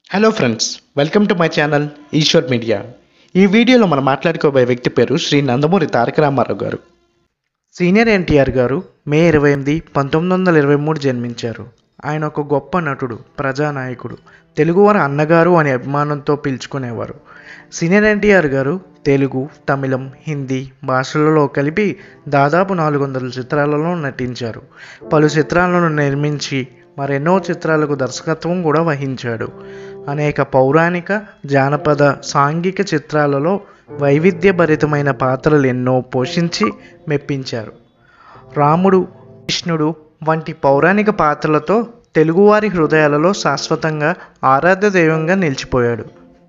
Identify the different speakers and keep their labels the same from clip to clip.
Speaker 1: hello friends welcome to my channel Eshwar media ఈ వీడియోలో మనం మాట్లాడుకోబోయే వ్యక్తి పేరు శ్రీ నందమూరి తారక రామారావు గారు సీనియర్ ఎన్టీఆర్ గారు మే ఇరవై ఎనిమిది పంతొమ్మిది వందల ఇరవై మూడు జన్మించారు ఆయన ఒక గొప్ప నటుడు ప్రజానాయకుడు తెలుగువారి అన్నగారు అనే అభిమానంతో పిలుచుకునేవారు సీనియర్ ఎన్టీఆర్ గారు తెలుగు తమిళం హిందీ భాషలలో కలిపి దాదాపు నాలుగు వందల చిత్రాలలో నటించారు పలు చిత్రాలను నిర్మించి మరెన్నో చిత్రాలకు దర్శకత్వం కూడా వహించాడు అనేక పౌరాణిక జానపద సాంఘిక చిత్రాలలో వైవిధ్యభరితమైన పాత్రలు ఎన్నో పోషించి మెప్పించారు రాముడు కృష్ణుడు వంటి పౌరాణిక పాత్రలతో తెలుగువారి హృదయాలలో శాశ్వతంగా ఆరాధ్య దైవంగా నిలిచిపోయాడు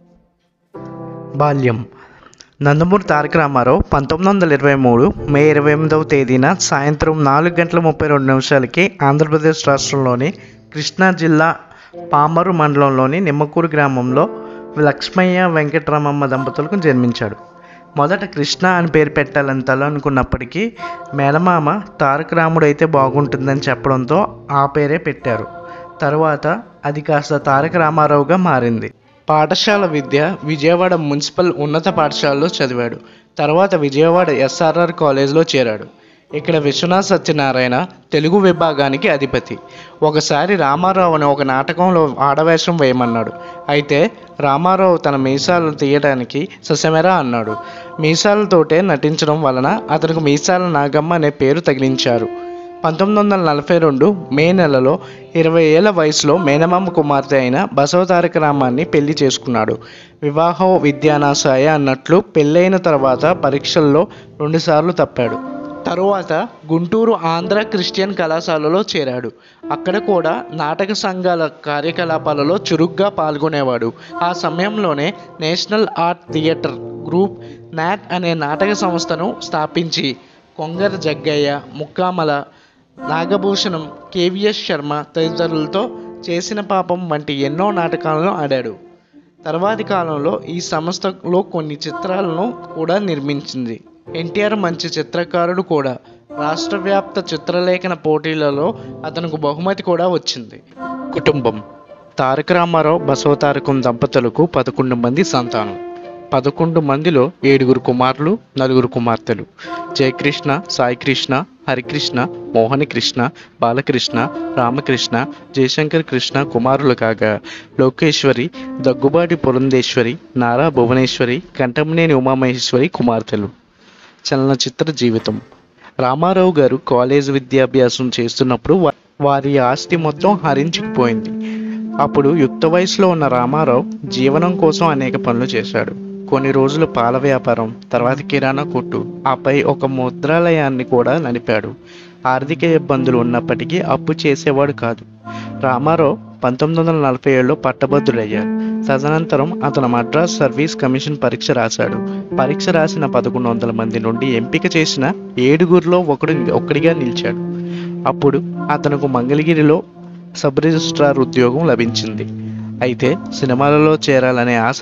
Speaker 1: బాల్యం నందమూరి తారక రామారావు పంతొమ్మిది వందల ఇరవై మూడు మే ఇరవై ఎనిమిదవ తేదీన సాయంత్రం నాలుగు గంటల ముప్పై రెండు నిమిషాలకి ఆంధ్రప్రదేశ్ రాష్ట్రంలోని కృష్ణా జిల్లా పామరు మండలంలోని నిమ్మకూరు గ్రామంలో లక్ష్మయ్య వెంకటరామమ్మ దంపతులకు జన్మించాడు మొదట కృష్ణ అని పేరు పెట్టాలని తలనుకున్నప్పటికీ మేనమామ తారక రాముడు అయితే బాగుంటుందని చెప్పడంతో ఆ పేరే పెట్టారు తరువాత అది కాస్త తారక రామారావుగా మారింది పాఠశాల విద్య విజయవాడ మున్సిపల్ ఉన్నత పాఠశాలలో చదివాడు తర్వాత విజయవాడ ఎస్ఆర్ఆర్ కాలేజ్లో చేరాడు ఇక్కడ విశ్వనాథ్ సత్యనారాయణ తెలుగు విభాగానికి అధిపతి ఒకసారి రామారావు అనే ఒక నాటకంలో ఆడవేషం వేయమన్నాడు అయితే రామారావు తన మీసాలను తీయడానికి ససమెరా అన్నాడు మీసాలతోటే నటించడం వలన అతనికి మీసాల నాగమ్మ అనే పేరు తగిలించారు పంతొమ్మిది వందల నలభై రెండు మే నెలలో ఇరవై ఏళ్ల వయసులో మేనమామ కుమార్తె అయిన బసవతారక రామాన్ని పెళ్లి చేసుకున్నాడు వివాహం విద్యానాశాయ అన్నట్లు పెళ్ళైన తర్వాత పరీక్షల్లో రెండుసార్లు తప్పాడు తరువాత గుంటూరు ఆంధ్ర క్రిస్టియన్ కళాశాలలో చేరాడు అక్కడ కూడా నాటక సంఘాల కార్యకలాపాలలో చురుగ్గా పాల్గొనేవాడు ఆ సమయంలోనే national art theatre group NAT అనే నాటక సంస్థను స్థాపించి కొంగర జగ్గయ్య ముక్కామల నాగభూషణం కేవిఎస్ శర్మ తదితరులతో చేసిన పాపం వంటి ఎన్నో నాటకాలను ఆడాడు తర్వాతి కాలంలో ఈ సంస్థలో కొన్ని చిత్రాలను కూడా నిర్మించింది ఎన్టీఆర్ మంచి చిత్రకారుడు కూడా రాష్ట్ర వ్యాప్త చిత్రలేఖన పోటీలలో అతనికి బహుమతి కూడా వచ్చింది కుటుంబం తారక రామారావు బసవతారకం దంపతులకు పదకొండు మంది సంతానం పదకొండు మందిలో ఏడుగురు కుమారులు నలుగురు కుమార్తెలు జయకృష్ణ సాయికృష్ణ హరికృష్ణ మోహని కృష్ణ బాలకృష్ణ రామకృష్ణ జయశంకర్ కృష్ణ కుమారులు కాగా లోకేశ్వరి దగ్గుబాటి పురంధేశ్వరి నారా భువనేశ్వరి కంఠమనేని ఉమామహేశ్వరి కుమార్తెలు చలనచిత్ర జీవితం రామారావు గారు కాలేజ్ విద్యాభ్యాసం చేస్తున్నప్పుడు వా- వారి ఆస్తి మొత్తం హరించుకుపోయింది అప్పుడు యుక్త వయసులో ఉన్న రామారావు జీవనం కోసం అనేక పనులు చేశాడు కొన్ని రోజులు పాల వ్యాపారం తర్వాత కిరాణా కొట్టు ఆపై ఒక ముద్రాలయాన్ని కూడా నడిపాడు ఆర్థిక ఇబ్బందులు ఉన్నప్పటికీ అప్పు చేసేవాడు కాదు రామారావు పంతొమ్మిది వందల నలభై ఏడులో పట్టభద్రుడయ్యాడు తదనంతరం అతను మద్రాస్ సర్వీస్ కమిషన్ పరీక్ష రాశాడు పరీక్ష రాసిన పదకొండు వందల మంది నుండి ఎంపిక చేసిన ఏడుగురిలో ఒకడు ఒక్కడిగా నిలిచాడు అప్పుడు అతనుకు మంగళగిరిలో సబ్ రిజిస్ట్రార్ ఉద్యోగం లభించింది అయితే సినిమాలలో చేరాలనే ఆశ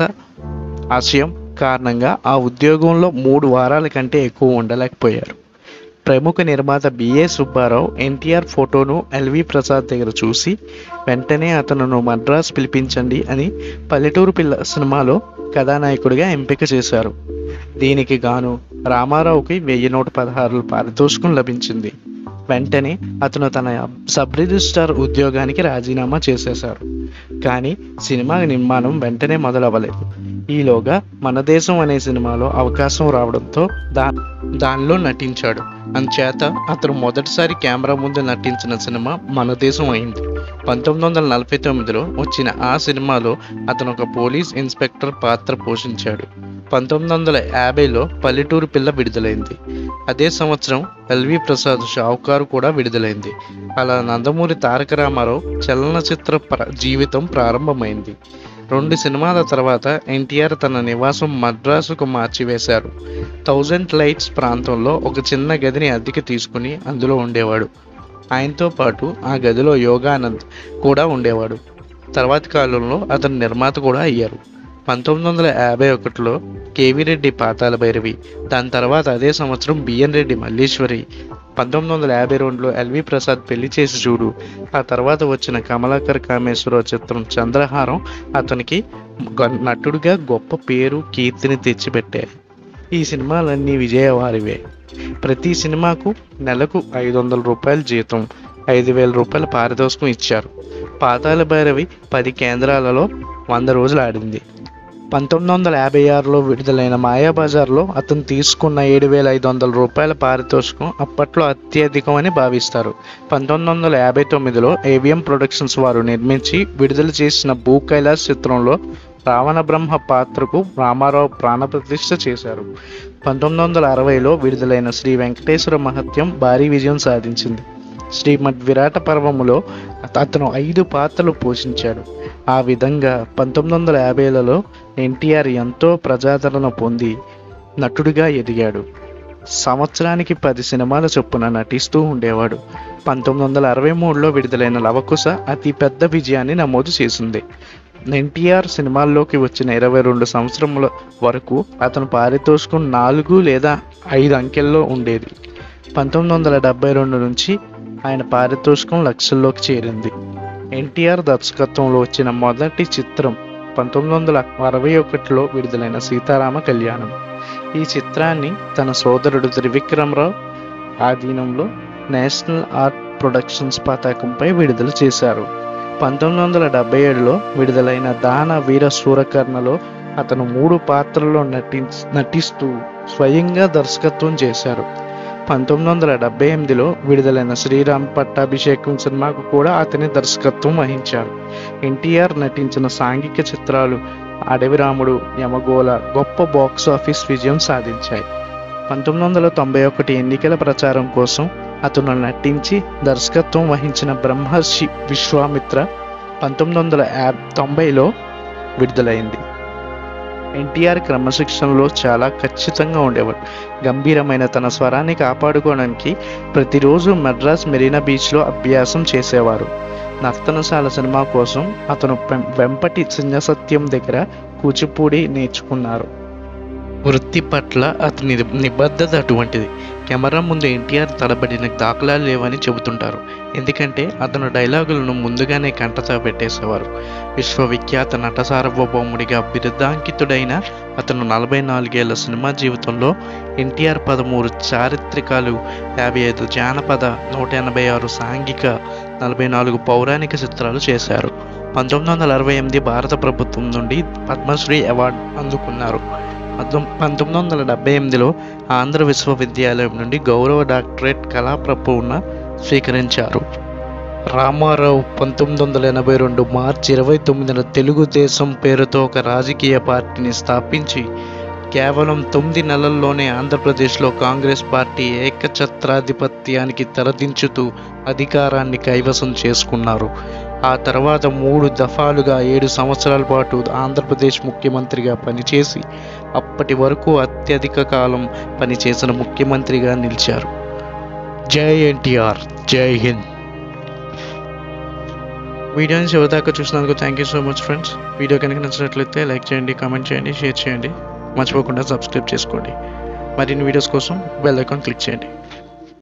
Speaker 1: ఆశయం కారణంగా ఆ ఉద్యోగంలో మూడు వారాల కంటే ఎక్కువ ఉండలేకపోయారు ప్రముఖ నిర్మాత బిఏ సుబ్బారావు ఎన్టీఆర్ ఫోటోను ఎల్వి ప్రసాద్ దగ్గర చూసి వెంటనే అతనును మద్రాస్ పిలిపించండి అని పల్లెటూరు పిల్ల సినిమాలో కథానాయకుడిగా ఎంపిక చేశారు దీనికి గాను రామారావుకి వెయ్యి నూట పదహారుల పారితోషికం లభించింది వెంటనే అతను తన సబ్ రిజిస్ట్రార్ ఉద్యోగానికి రాజీనామా చేసేశారు కానీ సినిమా నిర్మాణం వెంటనే మొదలవ్వలేదు ఈలోగా మన దేశం అనే సినిమాలో అవకాశం రావడంతో దా దానిలో నటించాడు అంచేత అతను మొదటిసారి కెమెరా ముందు నటించిన సినిమా మన దేశం అయింది పంతొమ్మిది వందల నలభై తొమ్మిదిలో వచ్చిన ఆ సినిమాలో అతను ఒక పోలీస్ ఇన్స్పెక్టర్ పాత్ర పోషించాడు పంతొమ్మిది వందల యాభైలో పల్లెటూరు పిల్ల విడుదలైంది అదే సంవత్సరం ఎల్వి ప్రసాద్ షావుకారు కూడా విడుదలైంది అలా నందమూరి తారక రామారావు చలనచిత్ర ప్ర జీవితం ప్రారంభమైంది రెండు సినిమాల తర్వాత ఎన్టీఆర్ తన నివాసం మద్రాసుకు మార్చివేశారు థౌజండ్ లైట్స్ ప్రాంతంలో ఒక చిన్న గదిని అద్దెకి తీసుకుని అందులో ఉండేవాడు ఆయనతో పాటు ఆ గదిలో యోగానంద్ కూడా ఉండేవాడు తర్వాతి కాలంలో అతను నిర్మాత కూడా అయ్యారు పంతొమ్మిది వందల యాభై ఒకటిలో కేవీ రెడ్డి పాతాల భైరవి దాని తర్వాత అదే సంవత్సరం బిఎన్ రెడ్డి మల్లీశ్వరి పంతొమ్మిది వందల యాభై రెండులో ఎల్వి ప్రసాద్ పెళ్లి చేసి చూడు ఆ తర్వాత వచ్చిన కమలాకర్ కామేశ్వరరావు చిత్రం చంద్రహారం అతనికి గ- నటుడిగా గొప్ప పేరు కీర్తిని తెచ్చిపెట్టాయి ఈ సినిమాలన్నీ విజయవారివే ప్రతి సినిమాకు నెలకు ఐదు వందల రూపాయల జీతం ఐదు వేల రూపాయల పారితోషికం ఇచ్చారు పాతాల భైరవి పది కేంద్రాలలో వంద రోజులు ఆడింది పంతొమ్మిది వందల యాభై ఆరులో విడుదలైన మాయాబజార్లో అతను తీసుకున్న ఏడు వేల ఐదు వందల రూపాయల పారితోషికం అప్పట్లో అత్యధికమని భావిస్తారు పంతొమ్మిది వందల యాభై తొమ్మిదిలో ఏవిఎం ప్రొడక్షన్స్ వారు నిర్మించి విడుదల చేసిన భూ కైలాస్ చిత్రంలో రావణ బ్రహ్మ పాత్రకు రామారావు ప్రాణప్రతిష్ఠ చేశారు పంతొమ్మిది వందల అరవైలో విడుదలైన శ్రీ వెంకటేశ్వర మహత్యం భారీ విజయం సాధించింది శ్రీమద్ విరాట పర్వములో అత- అతను ఐదు పాత్రలు పోషించాడు ఆ విధంగా పంతొమ్మిది వందల యాభైలలో ఎన్టీఆర్ ఎంతో ప్రజాదరణ పొంది నటుడిగా ఎదిగాడు సంవత్సరానికి పది సినిమాల చొప్పున నటిస్తూ ఉండేవాడు పంతొమ్మిది వందల అరవై మూడులో విడుదలైన లవకుశ అతి పెద్ద విజయాన్ని నమోదు చేసింది ఎన్టీఆర్ సినిమాల్లోకి వచ్చిన ఇరవై రెండు సంవత్సరముల వరకు అతను పారితోషికం నాలుగు లేదా ఐదు అంకెల్లో ఉండేది పంతొమ్మిది వందల డెబ్బై రెండు నుంచి ఆయన పారితోషికం లక్షల్లోకి చేరింది ఎన్టీఆర్ దర్శకత్వంలో వచ్చిన మొదటి చిత్రం పంతొమ్మిది వందల అరవై ఒకటిలో విడుదలైన సీతారామ కళ్యాణం ఈ చిత్రాన్ని తన సోదరుడు త్రివిక్రమరావు ఆధీనంలో నేషనల్ ఆర్ట్ ప్రొడక్షన్స్ పతాకంపై విడుదల చేశారు పంతొమ్మిది వందల డెబ్బై ఏడులో విడుదలైన దాన వీర సూరకర్ణలో అతను మూడు పాత్రల్లో నటి నటిస్తూ స్వయంగా దర్శకత్వం చేశారు పంతొమ్మిది వందల డెబ్బై ఎనిమిదిలో విడుదలైన శ్రీరామ్ పట్టాభిషేకం సినిమాకు కూడా అతని దర్శకత్వం వహించారు ఎన్టీఆర్ నటించిన సాంఘిక చిత్రాలు అడవి రాముడు యమగోళ గొప్ప బాక్స్ ఆఫీస్ విజయం సాధించాయి పంతొమ్మిది వందల తొంభై ఒకటి ఎన్నికల ప్రచారం కోసం అతను నటించి దర్శకత్వం వహించిన బ్రహ్మర్షి విశ్వామిత్ర పంతొమ్మిది వందల యాబ్ తొంభైలో విడుదలైంది ఎన్టీఆర్ క్రమశిక్షణలో చాలా ఖచ్చితంగా ఉండేవాడు గంభీరమైన తన స్వరాన్ని కాపాడుకోవడానికి ప్రతిరోజు మద్రాస్ మెరీనా బీచ్లో అభ్యాసం చేసేవారు నర్తనశాల సినిమా కోసం అతను పెం- వెంపటి చిన్నసత్యం దగ్గర కూచిపూడి నేర్చుకున్నారు వృత్తి పట్ల అతని నిబద్ధత అటువంటిది కెమెరా ముందు ఎన్టీఆర్ తడబడిన దాఖలాలు లేవని చెబుతుంటారు ఎందుకంటే అతను డైలాగులను ముందుగానే కంటతా పెట్టేసేవారు విశ్వవిఖ్యాత నట సార్వభౌముడిగా బిరుదాంకితుడైన అతను నలభై నాలుగేళ్ల సినిమా జీవితంలో ఎన్టీఆర్ పదమూడు చారిత్రకాలు యాభై ఐదు జానపద నూట ఎనభై ఆరు సాంఘిక నలభై నాలుగు పౌరాణిక చిత్రాలు చేశారు పంతొమ్మిది వందల అరవై ఎనిమిది భారత ప్రభుత్వం నుండి పద్మశ్రీ అవార్డు అందుకున్నారు పంతొమ్- పంతొమ్మిది వందల డెబ్బై ఎనిమిదిలో ఆంధ్ర విశ్వవిద్యాలయం నుండి గౌరవ డాక్టరేట్ కళాప్రపూర్ణ స్వీకరించారు రామారావు పంతొమ్మిది వందల ఎనభై రెండు మార్చి ఇరవై తొమ్మిదిన తెలుగుదేశం పేరుతో ఒక రాజకీయ పార్టీని స్థాపించి కేవలం తొమ్మిది నెలల్లోనే ఆంధ్రప్రదేశ్లో కాంగ్రెస్ పార్టీ ఏకఛత్రాధిపత్యానికి తెరదించుతూ అధికారాన్ని కైవసం చేసుకున్నారు ఆ తర్వాత మూడు దఫాలుగా ఏడు సంవత్సరాల పాటు ఆంధ్రప్రదేశ్ ముఖ్యమంత్రిగా పనిచేసి అప్పటి వరకు అత్యధిక కాలం పనిచేసిన ముఖ్యమంత్రిగా నిలిచారు జై ఎన్టీఆర్ జై హింద్ వీడియోని చివరిదాకా చూసినందుకు thank you so much friends video కనుక నచ్చినట్లయితే లైక్ చేయండి కామెంట్ చేయండి షేర్ చేయండి మర్చిపోకుండా సబ్స్క్రైబ్ చేసుకోండి మరిన్ని వీడియోస్ కోసం బెల్ ఐకాన్ క్లిక్ చేయండి